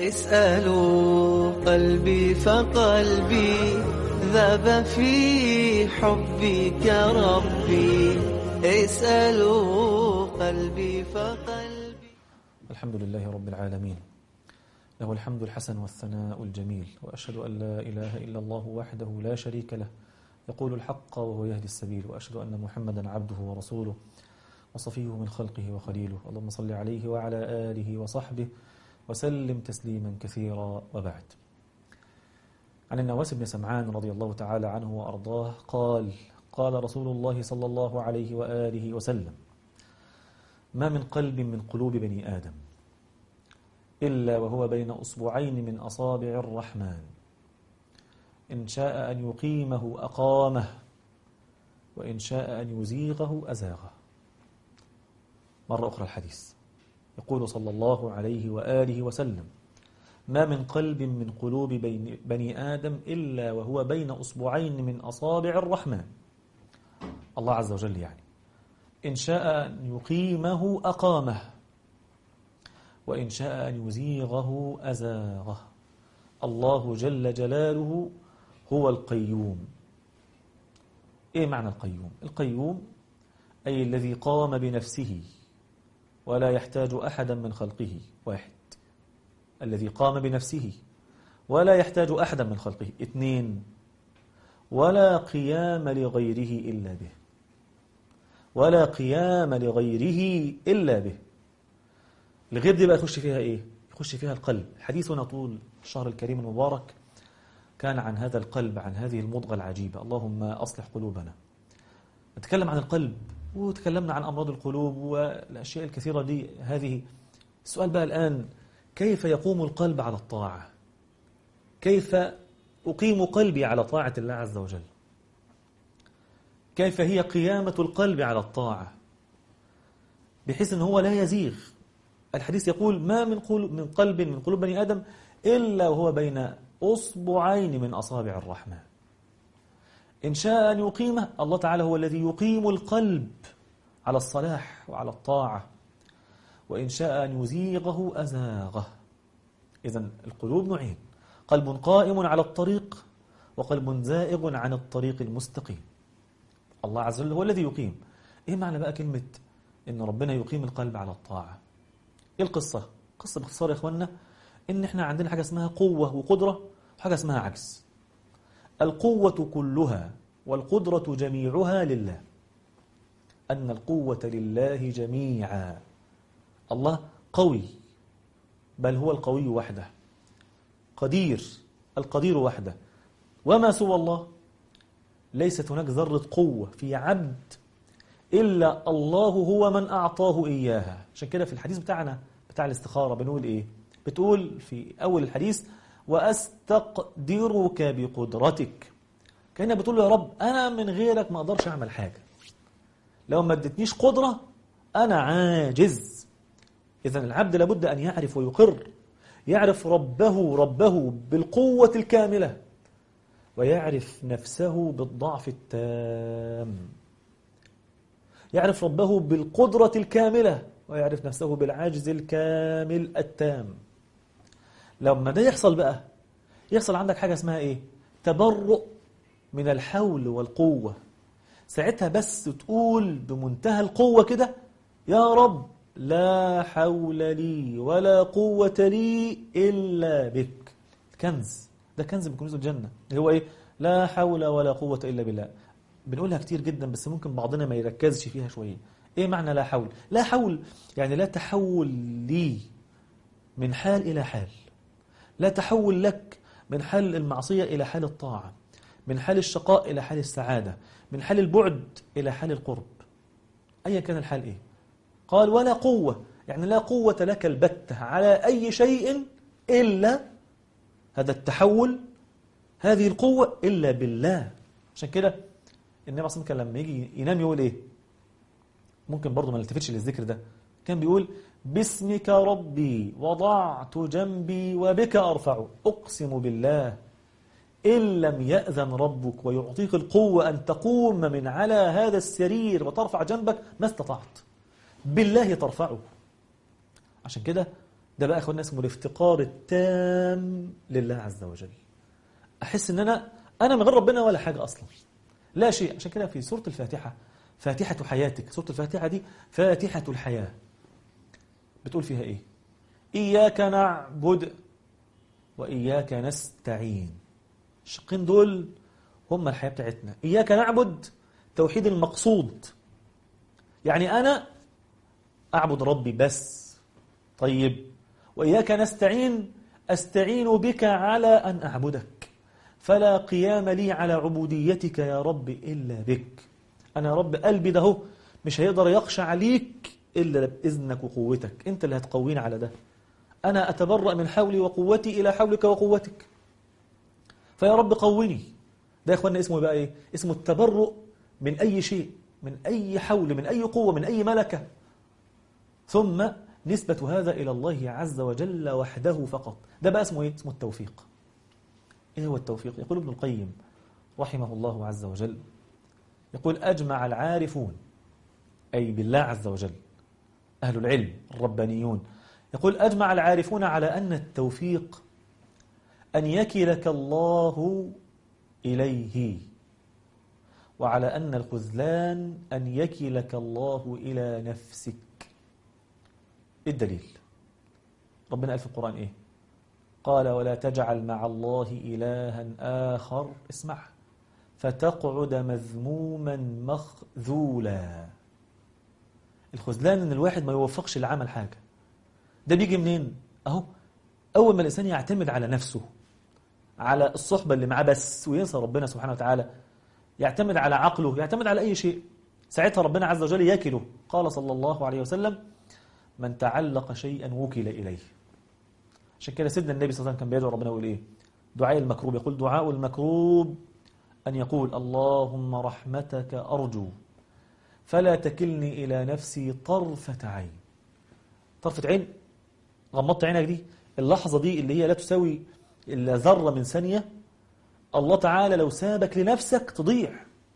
اسألوا قلبي فقلبي ذاب في حبك ربي اسألوا قلبي فقلبي الحمد لله رب العالمين له الحمد الحسن والثناء الجميل وأشهد أن لا إله إلا الله وحده لا شريك له يقول الحق وهو يهدي السبيل وأشهد أن محمدا عبده ورسوله وصفيه من خلقه وخليله اللهم صل عليه وعلى آله وصحبه وسلم تسليما كثيرا وبعد عن النواس بن سمعان رضي الله تعالى عنه وأرضاه قال قال رسول الله صلى الله عليه وآله وسلم ما من قلب من قلوب بني آدم إلا وهو بين أصبعين من أصابع الرحمن إن شاء أن يقيمه أقامه وإن شاء أن يزيغه أزاغه مرة أخرى الحديث يقول صلى الله عليه وآله وسلم ما من قلب من قلوب بني آدم إلا وهو بين أصبعين من أصابع الرحمن الله عز وجل يعني إن شاء أن يقيمه أقامه وإن شاء أن يزيغه أزاغه الله جل جلاله هو القيوم إيه معنى القيوم؟ القيوم أي الذي قام بنفسه ولا يحتاج أحدا من خلقه واحد الذي قام بنفسه ولا يحتاج أحدا من خلقه اثنين ولا قيام لغيره إلا به ولا قيام لغيره إلا به الغير دي بقى يخش فيها إيه؟ يخش فيها القلب حديثنا طول الشهر الكريم المبارك كان عن هذا القلب عن هذه المضغة العجيبة اللهم أصلح قلوبنا نتكلم عن القلب وتكلمنا عن أمراض القلوب والأشياء الكثيرة دي هذه السؤال بقى الآن كيف يقوم القلب على الطاعة كيف أقيم قلبي على طاعة الله عز وجل كيف هي قيامة القلب على الطاعة بحيث أنه هو لا يزيغ الحديث يقول ما من قلب من قلب من قلوب بني آدم إلا وهو بين أصبعين من أصابع الرحمن إن شاء أن يقيمه الله تعالى هو الذي يقيم القلب على الصلاح وعلى الطاعة وإن شاء أن يزيغه أزاغه إذا القلوب نوعين قلب قائم على الطريق وقلب زائغ عن الطريق المستقيم الله عز وجل هو الذي يقيم إيه معنى بقى كلمة إن ربنا يقيم القلب على الطاعة إيه القصة؟ قصة باختصار يا إخواننا إن إحنا عندنا حاجة اسمها قوة وقدرة وحاجة اسمها عجز القوة كلها والقدرة جميعها لله أن القوة لله جميعا الله قوي بل هو القوي وحده قدير القدير وحده وما سوى الله ليست هناك ذرة قوة في عبد إلا الله هو من أعطاه إياها عشان كده في الحديث بتاعنا بتاع الاستخارة بنقول إيه بتقول في أول الحديث وأستقدرك بقدرتك كأنها بتقول له يا رب أنا من غيرك ما أقدرش أعمل حاجة لو ما ادتنيش قدرة أنا عاجز إذا العبد لابد أن يعرف ويقر يعرف ربه ربه بالقوة الكاملة ويعرف نفسه بالضعف التام يعرف ربه بالقدرة الكاملة ويعرف نفسه بالعجز الكامل التام لما ده يحصل بقى يحصل عندك حاجة اسمها ايه تبرؤ من الحول والقوة ساعتها بس تقول بمنتهى القوة كده يا رب لا حول لي ولا قوة لي إلا بك كنز ده كنز من كنوز الجنة اللي هو إيه لا حول ولا قوة إلا بالله بنقولها كتير جدا بس ممكن بعضنا ما يركزش فيها شوية إيه معنى لا حول لا حول يعني لا تحول لي من حال إلى حال لا تحول لك من حال المعصية إلى حال الطاعة من حال الشقاء إلى حال السعادة من حال البعد إلى حال القرب أيا كان الحال إيه قال ولا قوة يعني لا قوة لك البتة على أي شيء إلا هذا التحول هذه القوة إلا بالله عشان كده النبي صلى الله عليه وسلم لما يجي ينام يقول إيه ممكن برضه ما نلتفتش للذكر ده كان بيقول باسمك ربي وضعت جنبي وبك أرفع أقسم بالله إن لم يأذن ربك ويعطيك القوة أن تقوم من على هذا السرير وترفع جنبك ما استطعت بالله ترفعه عشان كده ده بقى اخوانا اسمه الافتقار التام لله عز وجل احس ان انا انا من غير ربنا ولا حاجه اصلا لا شيء عشان كده في سوره الفاتحه فاتحه حياتك سوره الفاتحه دي فاتحه الحياه بتقول فيها ايه اياك نعبد واياك نستعين الشقين دول هم الحياه بتاعتنا اياك نعبد توحيد المقصود يعني انا اعبد ربي بس طيب وإياك نستعين أستعين بك على أن أعبدك فلا قيام لي على عبوديتك يا رب إلا بك أنا رب قلبي ده مش هيقدر يخشع عليك إلا بإذنك وقوتك أنت اللي هتقويني على ده أنا أتبرأ من حولي وقوتي إلى حولك وقوتك فيا رب قوني ده يا إخواننا اسمه بقى إيه اسمه التبرؤ من أي شيء من أي حول من أي قوة من أي ملكة ثم نسبة هذا إلى الله عز وجل وحده فقط ده بقى اسمه إيه؟ اسمه التوفيق إيه هو التوفيق؟ يقول ابن القيم رحمه الله عز وجل يقول أجمع العارفون أي بالله عز وجل أهل العلم الربانيون يقول أجمع العارفون على أن التوفيق أن يكلك الله إليه وعلى أن الخذلان أن يكلك الله إلى نفسك إيه الدليل ربنا قال في القرآن إيه قال ولا تجعل مع الله إلها آخر اسمع فتقعد مذموما مخذولا الخذلان ان الواحد ما يوفقش لعمل حاجة ده بيجي منين اهو اول ما الانسان يعتمد على نفسه على الصحبة اللي معاه بس وينسى ربنا سبحانه وتعالى يعتمد على عقله يعتمد على اي شيء ساعتها ربنا عز وجل يكله قال صلى الله عليه وسلم من تعلق شيئا وكل إليه عشان كده سيدنا النبي صلى الله عليه وسلم كان بيدعو ربنا يقول إيه دعاء المكروب يقول دعاء المكروب أن يقول اللهم رحمتك أرجو فلا تكلني إلى نفسي طرفة عين طرفة عين غمضت عينك دي اللحظة دي اللي هي لا تساوي إلا ذرة من ثانية الله تعالى لو سابك لنفسك تضيع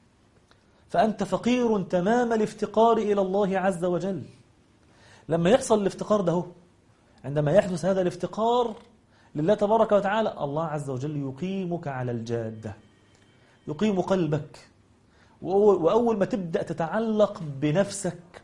فأنت فقير تمام الافتقار إلى الله عز وجل لما يحصل الافتقار ده هو عندما يحدث هذا الافتقار لله تبارك وتعالى الله عز وجل يقيمك على الجادة يقيم قلبك وأول ما تبدأ تتعلق بنفسك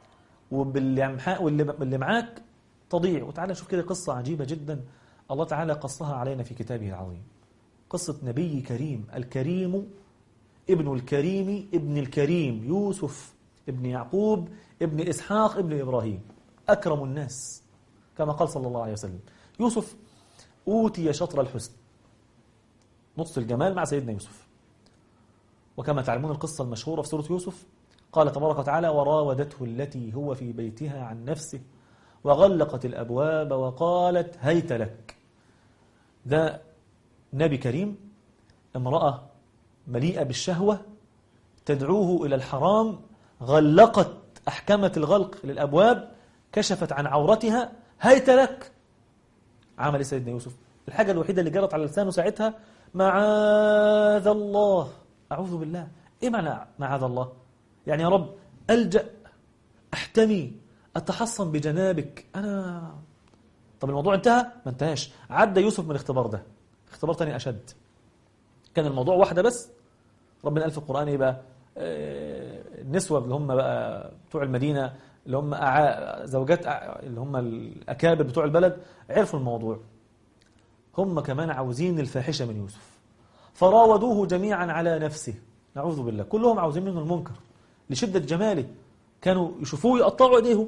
واللي معاك تضيع وتعالى شوف كده قصة عجيبة جدا الله تعالى قصها علينا في كتابه العظيم قصة نبي كريم الكريم ابن الكريم ابن الكريم يوسف ابن يعقوب ابن إسحاق ابن إبراهيم أكرم الناس كما قال صلى الله عليه وسلم يوسف أوتي شطر الحسن نص الجمال مع سيدنا يوسف وكما تعلمون القصة المشهورة في سورة يوسف قال تبارك وتعالى وراودته التي هو في بيتها عن نفسه وغلقت الأبواب وقالت هيت لك ده نبي كريم امرأة مليئة بالشهوة تدعوه إلى الحرام غلقت أحكمت الغلق للأبواب كشفت عن عورتها هيت لك عمل ايه سيدنا يوسف الحاجة الوحيدة اللي جرت على لسانه ساعتها معاذ الله أعوذ بالله إيه معنى معاذ الله يعني يا رب ألجأ أحتمي أتحصن بجنابك أنا طب الموضوع انتهى ما انتهاش عدى يوسف من الاختبار ده اختبار تاني أشد كان الموضوع واحدة بس ربنا قال في القرآن ايه بقى النسوة اللي هم بقى بتوع المدينة اللي هم أعا... زوجات أع... اللي هم الأكابر بتوع البلد عرفوا الموضوع هم كمان عاوزين الفاحشة من يوسف فراودوه جميعا على نفسه نعوذ بالله كلهم عاوزين منه المنكر لشدة جماله كانوا يشوفوه يقطعوا ايديهم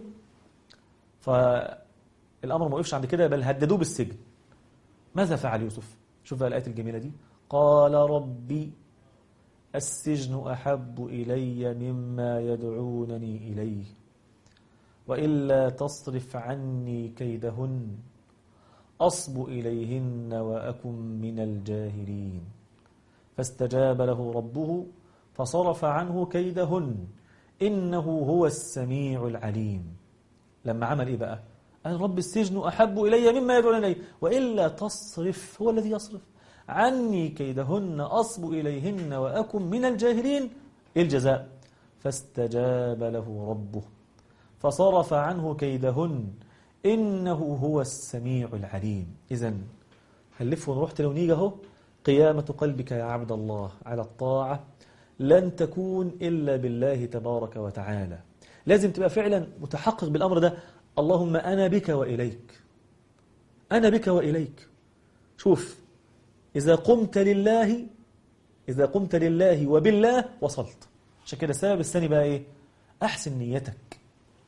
فالأمر ما وقفش عند كده بل هددوه بالسجن ماذا فعل يوسف شوف بقى الآيات الجميلة دي قال ربي السجن أحب إلي مما يدعونني إليه وإلا تصرف عني كيدهن أصب إليهن وأكن من الجاهلين فاستجاب له ربه فصرف عنه كيدهن إنه هو السميع العليم لما عمل إيه بقى قال رب السجن أحب إلي مما يدعون إليه وإلا تصرف هو الذي يصرف عني كيدهن أصب إليهن وأكن من الجاهلين إيه الجزاء فاستجاب له ربه فصرف عنه كيدهن إنه هو السميع العليم إذا هنلف ونروح تلو نيجي اهو قيامة قلبك يا عبد الله على الطاعة لن تكون إلا بالله تبارك وتعالى لازم تبقى فعلا متحقق بالأمر ده اللهم أنا بك وإليك أنا بك وإليك شوف إذا قمت لله إذا قمت لله وبالله وصلت عشان كده السبب الثاني بقى إيه أحسن نيتك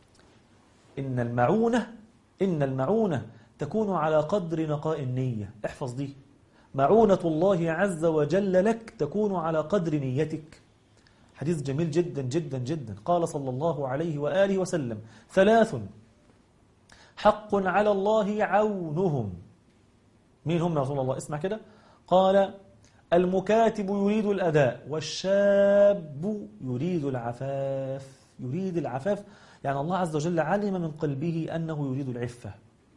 إن المعونة إن المعونة تكون على قدر نقاء النية احفظ دي معونة الله عز وجل لك تكون على قدر نيتك حديث جميل جدا جدا جدا قال صلى الله عليه وآله وسلم ثلاث حق على الله عونهم مين هم يا رسول الله اسمع كده قال المكاتب يريد الأداء والشاب يريد العفاف يريد العفاف يعني الله عز وجل علم من قلبه أنه يريد العفة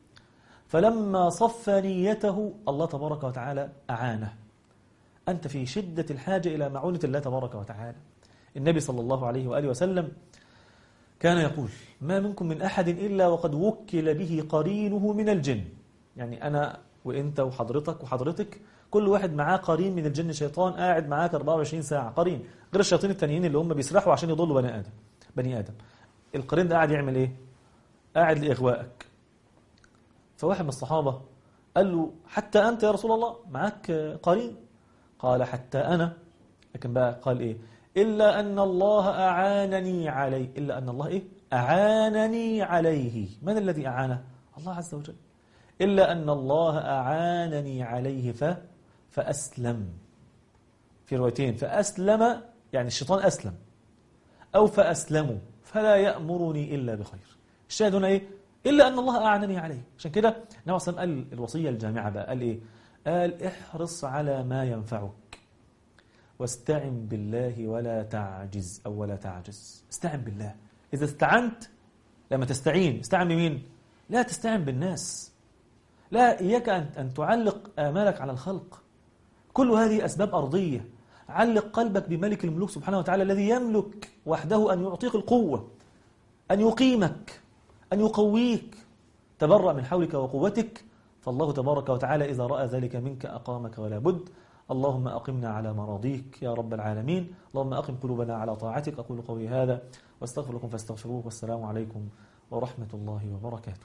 فلما صف نيته الله تبارك وتعالى أعانه أنت في شدة الحاجة إلى معونة الله تبارك وتعالى النبي صلى الله عليه وآله وسلم كان يقول ما منكم من أحد إلا وقد وكل به قرينه من الجن يعني أنا وإنت وحضرتك وحضرتك كل واحد معاه قرين من الجن شيطان قاعد معاك 24 ساعة قرين غير الشياطين التانيين اللي هم بيسرحوا عشان يضلوا بني آدم بني آدم القرين ده قاعد يعمل إيه؟ قاعد لإغوائك فواحد من الصحابة قال له حتى أنت يا رسول الله معاك قرين قال حتى أنا لكن بقى قال إيه إلا أن الله أعانني عليه إلا أن الله إيه أعانني عليه من الذي أعانه الله عز وجل إلا أن الله أعانني عليه ف... فأسلم في روايتين فأسلم يعني الشيطان أسلم أو فأسلموا فلا يأمرني إلا بخير الشاهد هنا إيه إلا أن الله أعانني عليه عشان كده النبي صلى الله عليه وسلم قال الوصية الجامعة بقى قال إيه قال احرص على ما ينفعك واستعن بالله ولا تعجز أو ولا تعجز استعن بالله إذا استعنت لما تستعين استعن بمين لا تستعن بالناس لا إياك أن أن تعلق آمالك على الخلق كل هذه أسباب أرضية علق قلبك بملك الملوك سبحانه وتعالى الذي يملك وحده أن يعطيك القوة أن يقيمك أن يقويك تبرأ من حولك وقوتك فالله تبارك وتعالى إذا رأى ذلك منك أقامك ولا بد اللهم أقمنا على مراضيك يا رب العالمين اللهم أقم قلوبنا على طاعتك أقول قولي هذا واستغفر لكم فاستغفروه والسلام عليكم ورحمة الله وبركاته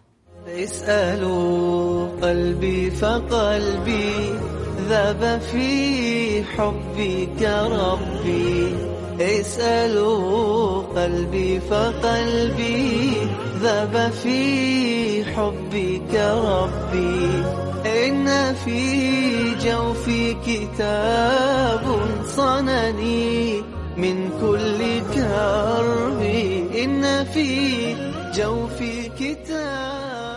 اسألوا قلبي فقلبي ذاب في حبك ربي اسألوا قلبي فقلبي ذاب في حبك ربي إن في جوفي كتاب صنني من كل كرب إن في جوفي كتاب